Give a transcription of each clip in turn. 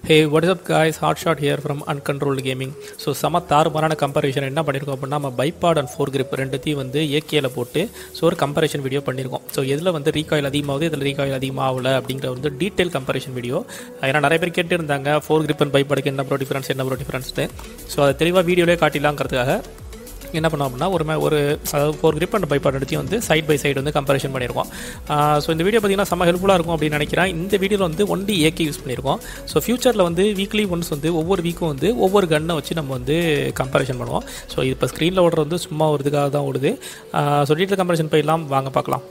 hey what is up guys hot shot here from uncontrolled gaming so செம தாறுமாறான comparison என்ன பண்ணியிருக்கோம் அப்படின்னா நம்ம பைபாட் அண்ட் ஃபோர் கிரிப் ரெண்டுத்தையும் வந்து ஏகேல போட்டு ஸோ ஒரு கம்பேரிஷன் வீடியோ பண்ணியிருக்கோம் ஸோ எதில் வந்து ரீகாயில் அதிகமாகுது இதில் ரீகாயில் அதிகமாகல அப்படிங்கிற வந்து டீட்டெயில் கம்பேரிஷன் வீடியோ ஏன்னா நிறைய பேர் கேட்டு இருந்தாங்க ஃபோர் கிரிப் அண்ட் பைபாடுக்கு என்ன ப்ரோ டிஃபரன்ஸ் என்ன ப்ரோ டிஃபரன்ஸ்னு ஸோ அதை தெளிவாக வீடியோலேயே காட்டிடலாங்கிறதுக்காக என்ன பண்ணோம் அப்படின்னா ஒரு மே- ஒரு அதாவது ஃபோர் கிரிப் அண்ட் பைபாட் எடுத்து வந்து சைட் பை சைடு வந்து கம்பேரிஷன் பண்ணியிருக்கோம் ஸோ இந்த வீடியோ பார்த்தீங்கன்னா செம்ம ஹெல்ப்ஃபுல்லாக இருக்கும் அப்படின்னு நினைக்கிறேன் இந்த வீடியோவில் வந்து ஒன்லி ஏகே யூஸ் பண்ணியிருக்கோம் ஸோ ஃபியூச்சரில் வந்து வீக்லி ஒன்ஸ் வந்து ஒவ்வொரு வீக்கும் வந்து ஒவ்வொரு கன்னை வச்சு நம்ம வந்து கம்பேரிஷன் பண்ணுவோம் ஸோ இப்போ ஸ்க்ரீனில் ஓடுறது வந்து சும்மா ஒரு இதுக்காக தான் ஓடுது ஸோ டீட்டெயில் கம்பேரிஷன் போயிடலாம் வாங்க பார்க்கலாம்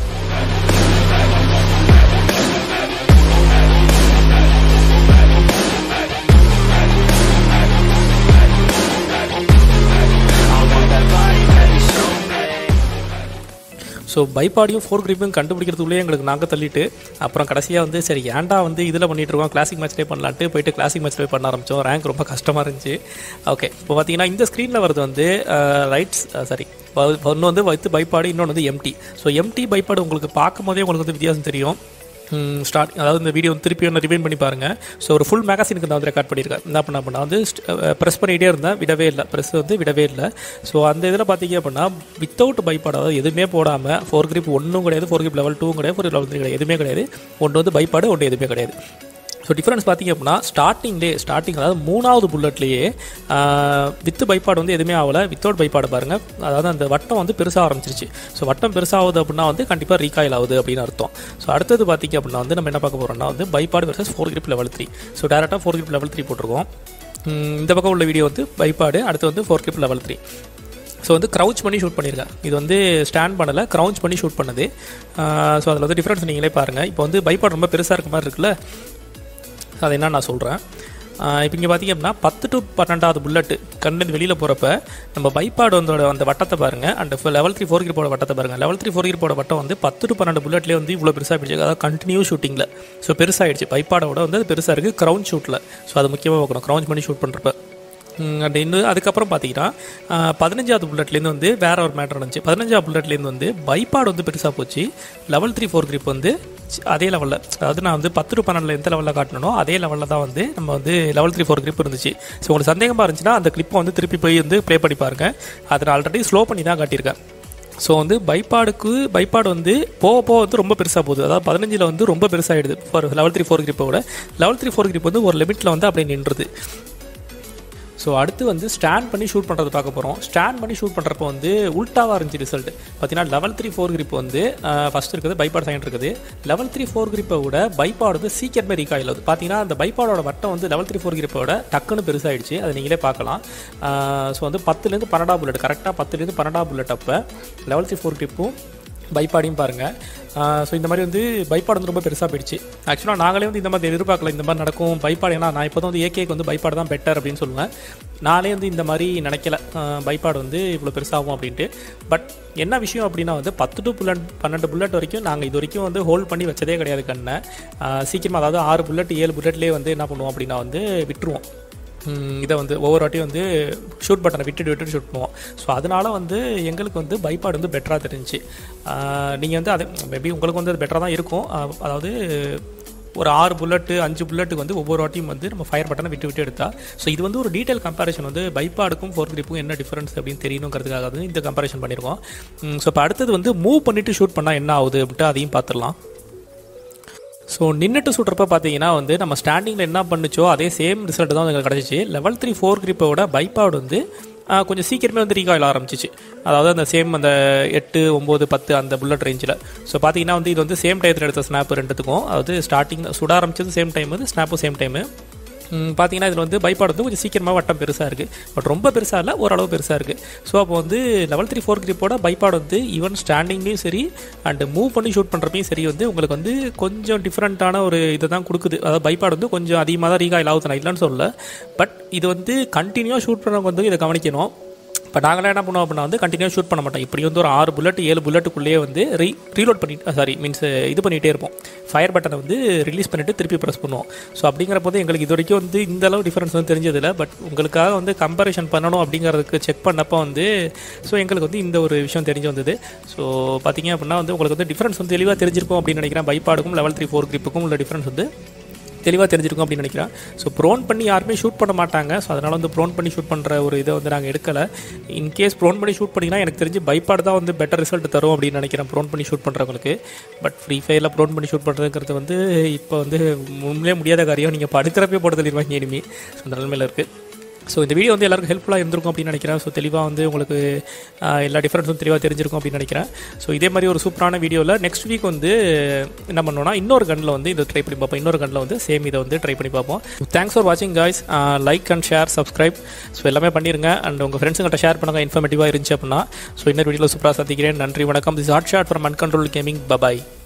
ஸோ பைபாடியும் ஃபோர் கிரிப்பும் கண்டுபிடிக்கிறதுக்குள்ளே எங்களுக்கு நாங்கள் தள்ளிட்டு அப்புறம் கடைசியாக வந்து சரி ஏன்டா வந்து இதில் பண்ணிட்டு இருக்கோம் கிளாசிக் மேட்ச்லேயே பண்ணலான்ட்டு போயிட்டு கிளாசிக் மேட்ச்லேயே பண்ண ஆரம்பித்தோம் ரேங்க் ரொம்ப கஷ்டமாக இருந்துச்சு ஓகே இப்போ பார்த்தீங்கன்னா இந்த ஸ்க்ரீனில் வருது வந்து ரைட்ஸ் சாரி ஒன்று வந்து வைத்து பைபாடு இன்னொன்று வந்து எம்டி ஸோ எம்டி பைபாடு உங்களுக்கு பார்க்கும் போதே உங்களுக்கு வந்து வித்தியாசம் தெரியும் ஸ்டார்ட் அதாவது இந்த வீடியோ வந்து திருப்பி ஒன்று ரிவைன் பண்ணி பாருங்கள் ஸோ ஒரு ஃபுல் மேகசினுக்கு நான் வந்து ரெக்கார்ட் பண்ணியிருக்கேன் என்ன பண்ண அப்படின்னா வந்து ப்ரெஸ் பண்ணிகிட்டே இருந்தேன் விடவே இல்லை ப்ரெஸ் வந்து விடவே இல்லை ஸோ அந்த இதில் பார்த்தீங்க அப்படின்னா வித்தவுட் பைபாட் அதாவது எதுவுமே போடாமல் ஃபோர் கிரிப் ஒன்றும் கிடையாது ஃபோர் கிரிப் லெவல் டூவும் கிடையாது ஃபோர் லெவல் த்ரீ கிடையாது எதுவுமே கிடையாது ஒன்று வந்து பைபாடு ஒன்று எதுவுமே கிடையாது ஸோ டிஃப்ரென்ஸ் பார்த்தீங்க அப்படின்னா ஸ்டார்டிங்லேயே ஸ்டார்டிங் அதாவது மூணாவது புல்லட்லேயே வித் பைப்பாடு வந்து எதுவுமே ஆகலை வித்தவுட் பைப்பாடு பாருங்கள் அதாவது அந்த வட்டம் வந்து பெருசாக ஆரம்பிச்சிருச்சு ஸோ வட்டம் பெருசாகுது அப்படின்னா வந்து கண்டிப்பாக ரீகாயில் ஆகுது அப்படின்னு அர்த்தம் ஸோ அடுத்தது பார்த்தீங்க அப்படின்னா வந்து நம்ம என்ன பார்க்க போகிறோம்னா வந்து bipod versus fore grip level three so டேரெக்டாக ஃபோர் கிரிப் லெவல் த்ரீ போட்டிருக்கோம் உம், இந்த பக்கம் உள்ள வீடியோ வந்து பைப்பாடு அடுத்து வந்து fore grip level three so வந்து க்ரௌச் பண்ணி ஷூட் பண்ணியிருக்கேன் இது வந்து ஸ்டாண்ட் பண்ணலை க்ரௌச் பண்ணி ஷூட் பண்ணுது ஸோ அதில் வந்து டிஃப்ரென்ஸ் நீங்களே பாருங்கள் இப்போ வந்து பைப்பாட் ரொம்ப பெருசாக இருக்க மாதிரி இருக்குல்ல அது என்ன நான் சொல்கிறேன் இப்போ இங்கே பார்த்தீங்க அப்படின்னா பத்து டு பன்னெண்டாவது புல்லட்டு கண்ணிலேருந்து வெளியில் போகிறப்ப நம்ம பைப்பாடு வந்தோட அந்த வட்டத்தை பாருங்கள் அண்ட் லெவல் த்ரீ ஃபோர் கிரிப்போட வட்டத்தை பாருங்கள் லெவல் த்ரீ ஃபோர் கிரிப்போட வட்டம் வந்து பத்து டு பன்னெண்டு புல்லட்லேயே வந்து இவ்வளோ பெருசாக போயிடுச்சு அதாவது கண்டினியூ ஷூட்டிங்கில் ஸோ பெருசாகிடுச்சு பைப்பாடோட வந்து அது பெருசாக இருக்குது க்ரௌண்ட் ஷூட்டில் ஸோ அது முக்கியமாக பார்க்கணும் க்ரௌண்ட் பண்ணி ஷூட் பண்ணுறப்ப அண்ட் இன்னும் அதுக்கப்புறம் பார்த்தீங்கன்னா ஆஹ், பதினஞ்சாவது புல்லட்லேருந்து வந்து வேற ஒரு மேட்டர் நடந்துச்சு பதினஞ்சாவது புல்லட்லேருந்து வந்து பைப்பாடு வந்து பெருசாக போச்சு லெவல் த்ரீ ஃபோர் கிரிப் வந்து சி- அதே லெவலில் அதாவது நான் வந்து பத்து டு பன்னெண்டில் எந்த லெவலில் காட்டணும் அதே லெவலில் தான் வந்து நம்ம வந்து லெவல் த்ரீ ஃபோர் கிரிப் இருந்துச்சு ஸோ உங்களுக்கு சந்தேகமாக இருந்துச்சுன்னா அந்த கிளிப்பை வந்து திருப்பி போய் வந்து ப்ளே பண்ணி பாருங்க அதை நான் ஆல்ரெடி ஸ்லோ பண்ணி தான் காட்டியிருக்கேன் ஸோ வந்து பைப்பாடுக்கு பைப்பாடு வந்து போக போக வந்து ரொம்ப பெருசாக போகுது அதாவது பதினஞ்சில் வந்து ரொம்ப பெருசாகிடுது ஃபார் லெவல் த்ரீ ஃபோர் கிரிப்பை விட லெவல் த்ரீ ஃபோர் கிரிப் வந்து ஒரு லிமிட்டில் வந்து அப்படியே நின்றுது ஸோ அடுத்து வந்து ஸ்டாண்ட் பண்ணி ஷூட் பண்ணுறது பார்க்க போகிறோம் ஸ்டாண்ட் பண்ணி ஷூட் பண்ணுறப்போ வந்து உல்ட்டாவாக இருந்துச்சு ரிசல்ட் பார்த்தீங்கன்னா லெவல் த்ரீ ஃபோர் கிரிப் வந்து ஃபஸ்ட் இருக்குது பைபாட் செகண்ட் இருக்குது லெவல் த்ரீ ஃபோர் கிரிப்பை விட பைபாட் வந்து சீக்கிரமே ரீகாயில் ஆகுது பார்த்தீங்கன்னா அந்த பைபாடோட வட்டம் வந்து லெவல் த்ரீ ஃபோர் கிரிப்போட டக்குன்னு பெருசாகிடுச்சு அதை நீங்களே பார்க்கலாம் ஸோ வந்து பத்துலேருந்து பன்னெண்டாம் புல்லட் கரெக்டாக பத்துலேருந்து பன்னெண்டாம் புல்லட் அப்போ லெவல் த்ரீ ஃபோர் கிரிப்பும் பைப்பாடையும் பாருங்கள் ஸோ இந்த மாதிரி வந்து பைப்பாடு வந்து ரொம்ப பெருசாக போயிடுச்சு ஆக்சுவலாக நாங்களே வந்து இந்த மாதிரி எதிர்பார்க்கல இந்த மாதிரி நடக்கும் பைப்பாடு ஏன்னா நான் இப்போ தான் வந்து ஏகேக்கு வந்து பைப்பாடு தான் பெட்டர் அப்படின்னு சொல்லுவேன் நானே வந்து இந்த மாதிரி நினைக்கல பைப்பாடு வந்து இவ்வளோ பெருசாகும் அப்படின்ட்டு பட் என்ன விஷயம் அப்படின்னா வந்து பத்து டு புல்லட் பன்னெண்டு புல்லட் வரைக்கும் நாங்கள் இது வரைக்கும் வந்து ஹோல்ட் பண்ணி வச்சதே கிடையாது கண்ணை சீக்கிரமாக அதாவது ஆறு புல்லட் ஏழு புல்லட்லேயே வந்து என்ன பண்ணுவோம் அப்படின்னா வந்து விட்டுருவோம் ம், இதை வந்து ஒவ்வொரு வாட்டியும் வந்து ஷூட் பட்டனை விட்டுட்டு விட்டுட்டு ஷூட் பண்ணுவோம் ஸோ அதனால வந்து எங்களுக்கு வந்து பைப்பாடு வந்து பெட்டராக தெரிஞ்சுச்சு நீங்கள் வந்து அது மேபி உங்களுக்கு வந்து அது பெட்டராக தான் இருக்கும் ஆஹ், அதாவது ஒரு ஆறு புல்லட்டு அஞ்சு புல்லட்டுக்கு வந்து ஒவ்வொரு வாட்டியும் வந்து நம்ம ஃபயர் பட்டனை விட்டு விட்டு எடுத்தா ஸோ இது வந்து ஒரு டீட்டெயில் கம்பேரிஷன் வந்து பைப்பாடுக்கும் ஃபோர் கிரிப்புக்கும் என்ன டிஃபரன்ஸ் அப்படின்னு தெரியணுங்கிறதுக்காக வந்து இந்த கம்பேரிஷன் பண்ணியிருக்கோம் ஸோ இப்போ அடுத்தது வந்து மூவ் பண்ணிவிட்டு ஷூட் பண்ணால் என்ன ஆகுது அப்படின்ட்டு அதையும் பார்த்துடலாம் ஸோ நின்றுட்டு சுடுறப்ப பார்த்தீங்கன்னா வந்து நம்ம ஸ்டாண்டிங்கில் என்ன பண்ணுச்சோ அதே சேம் ரிசல்ட் தான் எங்களுக்கு கிடச்சிச்சு லெவல் த்ரீ ஃபோர் கிரிப்போட பைப்பாடு வந்து ஆ, கொஞ்சம் சீக்கிரமே வந்து ரீகாயில் ஆரம்பிச்சிச்சு அதாவது அந்த சேம் அந்த எட்டு ஒம்பது பத்து அந்த புல்லட் ரேஞ்சில் ஸோ பார்த்தீங்கன்னா வந்து இது வந்து சேம் டயத்தில் எடுத்த ஸ்னாப் ரெண்டுத்துக்கும் அதாவது ஸ்டார்டிங் சுட ஆரம்பிச்சது சேம் டைம் வந்து ஸ்னாப்பும் சேம் டைமு பார்த்தீங்கன்னா இதில் வந்து பைப்பாடு வந்து கொஞ்சம் சீக்கிரமாக வட்டம் பெருசாக இருக்குது பட் ரொம்ப பெருசாக இல்லை ஓரளவு பெருசாக இருக்குது ஸோ அப்போ வந்து லெவல் த்ரீ ஃபோர் கிரிப்போட பைப்பாடு வந்து ஈவன் ஸ்டாண்டிங்லேயும் சரி அண்டு மூவ் பண்ணி ஷூட் பண்ணுறப்பையும் சரி வந்து உங்களுக்கு வந்து கொஞ்சம் டிஃப்ரெண்ட்டான ஒரு இதை தான் கொடுக்குது அதாவது பைப்பாடு வந்து கொஞ்சம் அதிகமாக தான் ரீகாயில் ஆகுது நான் இல்லைன்னு சொல்லல பட் இது வந்து கண்டினியூவாக ஷூட் பண்ணுறவங்க வந்து இதை கவனிக்கணும் இப்போ நாங்களாம் என்ன பண்ணுவோம் அப்படின்னா வந்து கண்டினியூ ஷூட் பண்ண மாட்டோம் இப்படி வந்து ஒரு ஆறு புல்லட் ஏழு புல்லட்டுக்குள்ளேயே வந்து ரீ ரீலோட் பண்ணி சாரி மீன்ஸ் இது பண்ணிகிட்டே இருப்போம் ஃபயர் பட்டனை வந்து ரிலீஸ் பண்ணிவிட்டு திருப்பி ப்ரெஸ் பண்ணுவோம் ஸோ அப்படிங்கிற போது எங்களுக்கு இது வரைக்கும் வந்து இந்த அளவு டிஃப்ரென்ஸ் வந்து தெரிஞ்சதில்லை பட் உங்களுக்காக வந்து கம்பேரிஷன் பண்ணணும் அப்படிங்கிறதுக்கு செக் பண்ணப்போ வந்து ஸோ எங்களுக்கு வந்து இந்த ஒரு விஷயம் தெரிஞ்சு வந்தது ஸோ பார்த்தீங்க அப்படின்னா வந்து உங்களுக்கு வந்து டிஃப்ரென்ஸ் வந்து தெளிவாக தெரிஞ்சிருக்கும் அப்படின்னு நினைக்கிறேன் பைப்பாடுக்கும் லெவல் த்ரீ ஃபோர் கிரிப்புக்கும் உள்ள டிஃப்ரென்ஸ் வந்து தெளிவாக தெரிஞ்சிருக்கும் அப்படின்னு நினைக்கிறேன் ஸோ ப்ரோன் பண்ணி யாருமே ஷூட் பண்ண மாட்டாங்க ஸோ அதனால் வந்து ப்ரோன் பண்ணி ஷூட் பண்ணுற ஒரு இதை வந்து நாங்கள் எடுக்கலை இன்கேஸ் ப்ரோன் பண்ணி ஷூட் பண்ணிங்கன்னா எனக்கு தெரிஞ்சு பைப்பாடு தான் வந்து பெட்டர் ரிசல்ட் தரும் அப்படின்னு நினைக்கிறேன் ப்ரோன் பண்ணி ஷூட் பண்ணுறவங்களுக்கு பட் ஃப்ரீ ஃபயரில் ப்ரோன் பண்ணி ஷூட் பண்ணுறதுங்கிறது வந்து இப்போ வந்து உண்மையிலே முடியாத காரியம் நீங்கள் படுக்கிறப்பே போட்டு தள்ளிடுவாங்க இனிமே அந்த நிலமையில் இருக்குது ஸோ இந்த வீடியோ வந்து எல்லாருக்கும் ஹெல்ப்ஃபுல்லாக இருந்திருக்கும் அப்படின்னு நினைக்கிறேன் ஸோ தெளிவாக வந்து உங்களுக்கு ஆஹ், எல்லா டிஃப்ரென்ஸும் தெளிவாக தெரிஞ்சிருக்கும் அப்படின்னு நினைக்கிறேன் ஸோ இதே மாதிரி ஒரு சூப்பரான வீடியோவில் நெக்ஸ்ட் வீக் வந்து என்ன பண்ணோம்னா இன்னொரு கண்ணில் வந்து இதை ட்ரை பண்ணி பார்ப்போம் இன்னொரு கண்ணில் வந்து சேம் இதை வந்து ட்ரை பண்ணி பார்ப்போம் தேங்க்ஸ் ஃபார் வாட்சிங் guys like and share subscribe so எல்லாமே பண்ணிருங்க அண்ட் உங்கள் ஃப்ரெண்ட்ஸுங்கிட்ட ஷேர் பண்ணுங்கள் இன்ஃபர்மேட்டிவாக இருந்துச்சு அப்படின்னா ஸோ இன்னொரு வீடியோவில் சூப்பராக சந்திக்கிறேன் நன்றி வணக்கம் this hot shot from uncontrolled gaming bye bye